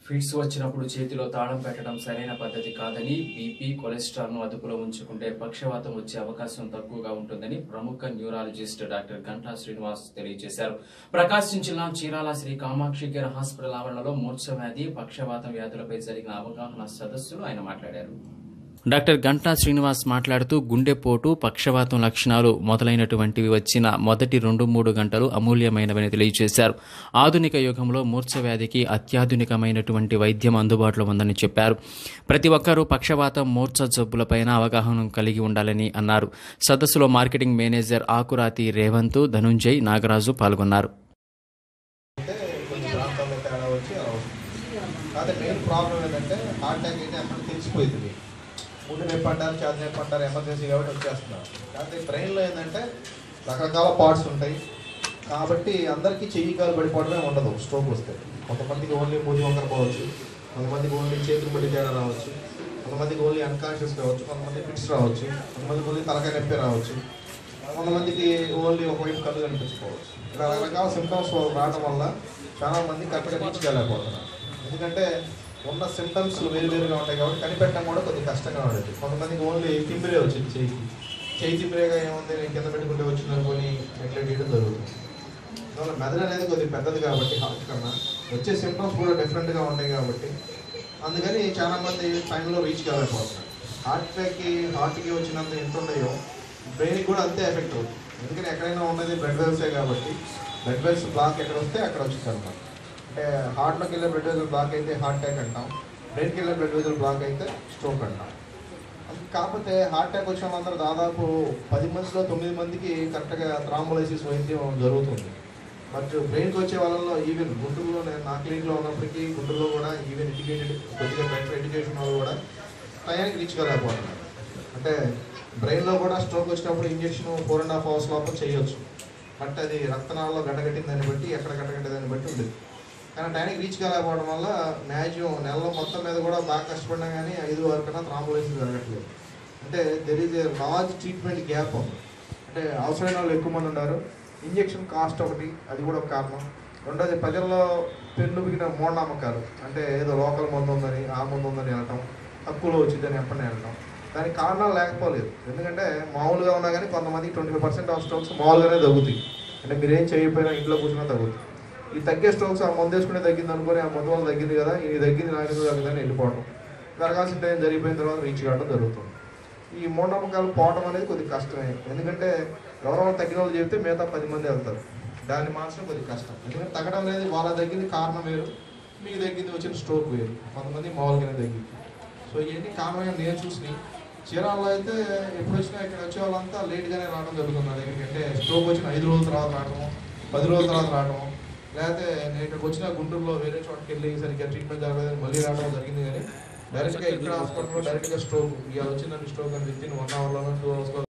fits వచ్చినప్పుడు చేతిలో తాళం పెట్టడం సరైన పద్ధతి కాదని బీపీ కొలెస్ట్రాల్ ను అదుపులో ఉంచుకుంటే పక్షవాతం వచ్చే అవకాశం తక్కువగా ఉంటుందని ప్రముఖ న్యూరాలజిస్ట్ డాక్టర్ గంటా శ్రీనివాస్ తెలియజేశారు ప్రకాశం జిల్లా చీరాల శ్రీ కామాక్షి కేర్ హాస్పిటల్ ఆవరణలో మూర్ఛ వ్యాధి పక్షవాతం వ్యాధులపై జరిగిన అవగాహన సదస్సులో ఆయన మాట్లాడారు డాక్టర్ గంటా శ్రీనివాస్ మాట్లాడుతూ గుండెపోటు పక్షవాతం లక్షణాలు మొదలైనటువంటివి వచ్చిన మొదటి రెండు మూడు గంటలు అమూల్యమైనవని తెలియజేశారు ఆధునిక యుగంలో మూర్ఛ వ్యాధికి అత్యాధునికమైనటువంటి వైద్యం అందుబాటులో ఉందని చెప్పారు ప్రతి ఒక్కరూ పక్షవాతం మూర్ఛ జబ్బులపైన అవగాహన కలిగి ఉండాలని అన్నారు సదస్సులో మార్కెటింగ్ మేనేజర్ ఆకురాతి రేవంత్ ధనుంజయ్ నాగరాజు పాల్గొన్నారు అంటే కొన్ని ప్రాంతాల్లో తేడా వచ్చి అలా వస్తుంది కాకపోతే మెయిన్ ప్రాబ్లం ఏంటంటే హార్ట్ అటాక్ అయితే అక్కడ తెలిసిపోతుంది గుండె నొప్పి అంటారు చేతి నొప్పి అంటారు ఎమర్జెన్సీ కాబట్టి వచ్చేస్తున్నారు కాకపోతే బ్రెయిన్లో ఏంటంటే రకరకాల పార్ట్స్ ఉంటాయి కాబట్టి అందరికీ చెయ్యి కాలు పడిపోవడమే ఉండదు స్ట్రోక్ వస్తే కొంతమందికి ఓన్లీ మూతి వంకర పోవచ్చు కొంతమందికి ఓన్లీ చేతులు పడి తేడా రావచ్చు కొంతమందికి ఓన్లీ అన్కాన్షియస్ కావచ్చు కొంతమంది ఫిట్స్ రావచ్చు కొంతమందికి ఓన్లీ తలకాయ నొప్పి రావచ్చు కొంతమందికి ఓన్లీ ఒకవైపు కళ్ళు కనిపించుకోవచ్చు ఇలా రకరకాల సిమ్టమ్స్ రావడం వల్ల చాలా మంది కరెక్ట్గా రీచ్ కాలేకపోతున్నారు ఎందుకంటే ఉన్న సిమ్టమ్స్ వేరు వేరుగా ఉంటాయి కాబట్టి కనిపెట్టడం కూడా కొద్దిగా కష్టంగా ఉండేది కొంతమందికి ఓన్లీ తిమ్మిరే వచ్చింది చేయికి చేయి తిమ్మిరేగా ఏముంది నేను కింద పెట్టుకుంటే వచ్చింది అనుకొని నెగ్లెక్ట్ చేయడం జరుగుతుంది అందువల్ల మెదడు అనేది కొద్దిగా పెద్దది కాబట్టి హార్ట్ కన్నా వచ్చే సిమ్టమ్స్ కూడా డిఫరెంట్గా ఉంటాయి కాబట్టి అందుకని చాలా మంది టైంలో రీచ్ కాలేకపోతున్నారు హార్ట్ అటాక్కి హార్ట్కి వచ్చినంత ఎంత ఉన్నాయో బ్రెయిన్కి కూడా అంతే ఎఫెక్ట్ అవుతుంది ఎందుకంటే ఎక్కడైనా ఉన్నది బ్లడ్ వెల్సే కాబట్టి బ్లడ్ వెల్స్ బ్లాక్ ఎక్కడ వస్తే అక్కడ వచ్చింది అనమాట అంటే హార్ట్లోకి వెళ్ళే బ్లడ్ వెజల్ బ్లాక్ అయితే హార్ట్ అటాక్ అంటాం బ్రెయిన్కి వెళ్ళే బ్లడ్ వెజల్ బ్లాక్ అయితే స్ట్రోక్ అంటాం అది కాకపోతే హార్ట్ అటాక్ వచ్చిన వాళ్ళందరూ దాదాపు పది మందిలో తొమ్మిది మందికి కరెక్ట్గా థ్రాంబోలైసిస్ వైద్యం జరుగుతుంది బట్ బ్రెయిన్కి వచ్చే వాళ్ళలో ఈవెన్ గుంటూరులో నేను నా క్లినిక్లో ఉన్నప్పటికీ గుంటూరులో కూడా ఈవెన్ ఎడ్యుకేటెడ్ కొద్దిగా బెటర్ ఎడ్యుకేషన్ వాళ్ళు కూడా టయానికి రీచ్ కాలేకపోతున్నారు అంటే బ్రెయిన్లో కూడా స్ట్రోక్ వచ్చినప్పుడు injection four and half hours లోపల చేయొచ్చు బట్ అది రక్తనాళాల్లో గడ్డగట్టిన దాన్ని బట్టి ఎక్కడ గడ్డగట్టే దాన్ని బట్టి ఉండేది కానీ టైంకి రీచ్ కాలేకపోవడం వల్ల మ్యాక్సిమం నెలలో మొత్తం మీద కూడా బాగా కష్టపడినా కానీ ఐదు వరకు కన్నా థ్రాంబోలైసిస్ జరగట్లేదు అంటే there is a large treatment gap ఉంది అంటే అవసరమైన వాళ్ళు ఎక్కువ మంది ఉన్నారు ఇంజెక్షన్ కాస్ట్ ఒకటి అది కూడా ఒక కారణం రెండోది ప్రజల్లో పెళ్ళుబిగిన మూఢనమ్మకాలు అంటే ఏదో లోకల్ మందు ఉందని ఆ మందు ఉందని వెళ్ళటం తక్కువలో వచ్చిందని ఎప్పటి వెళ్ళటం దానికి కారణాలు లేకపోలేదు ఎందుకంటే మామూలుగా ఉన్నా కానీ కొంతమంది twenty five percent of strokes మామూలుగానే తగ్గుతాయి అంటే మీరు ఏం చేయకపోయినా ఇంట్లో కూర్చున్నా తగ్గుతుంది ఈ తగ్గే స్ట్రోక్స్ ఆ మందు వేసుకునే తగ్గింది అనుకుని ఆ మందు వల్ల తగ్గింది కదా ఇది తగ్గింది నాకు ఎందుకు తగ్గిందని వెళ్ళిపోవడం జరగాల్సిన టైం జరిగిపోయిన తర్వాత రీచ్ కావడం జరుగుతుంది ఈ మూఢనమ్మకాలు పోవడం అనేది కొద్దిగా కష్టమే ఎందుకంటే ఎవరో తగ్గిన వాళ్ళు చెప్తే మిగతా పది మంది వెళ్తారు దాన్ని మార్చడం కొద్దిగా కష్టం ఎందుకంటే తగ్గడం అనేది వాళ్ళ తగ్గింది కారణం వేరు మీకు తగ్గింది వచ్చిన స్ట్రోక్ వేరు కొంతమంది మామూలుగానే తగ్గింది సో ఇవన్నీ కారణంగా నేను చూసి చీరాల్లో అయితే ఎప్పుడు వచ్చినా ఇక్కడ వచ్చే వాళ్ళంతా లేట్గానే రావడం జరుగుతుంది నా దగ్గరికి అంటే స్ట్రోక్ వచ్చిన ఐదు రోజుల తర్వాత రావడము పది రోజుల తర్వాత రావడము లేకపోతే నేను ఇక్కడికి వచ్చిన గుంటూరులో వేరే చోటకి వెళ్ళి సరిగ్గా ట్రీట్మెంట్ జరగలేదు మళ్ళీ రావడం జరిగింది కానీ డైరెక్ట్గా ఇక్కడ హాస్పిటల్లో డైరెక్ట్గా స్ట్రోక్ ఇవాళ వచ్చిందండి స్ట్రోక్ అని విత్ ఇన్ వన్ అవర్లోనో టూ అవర్స్లో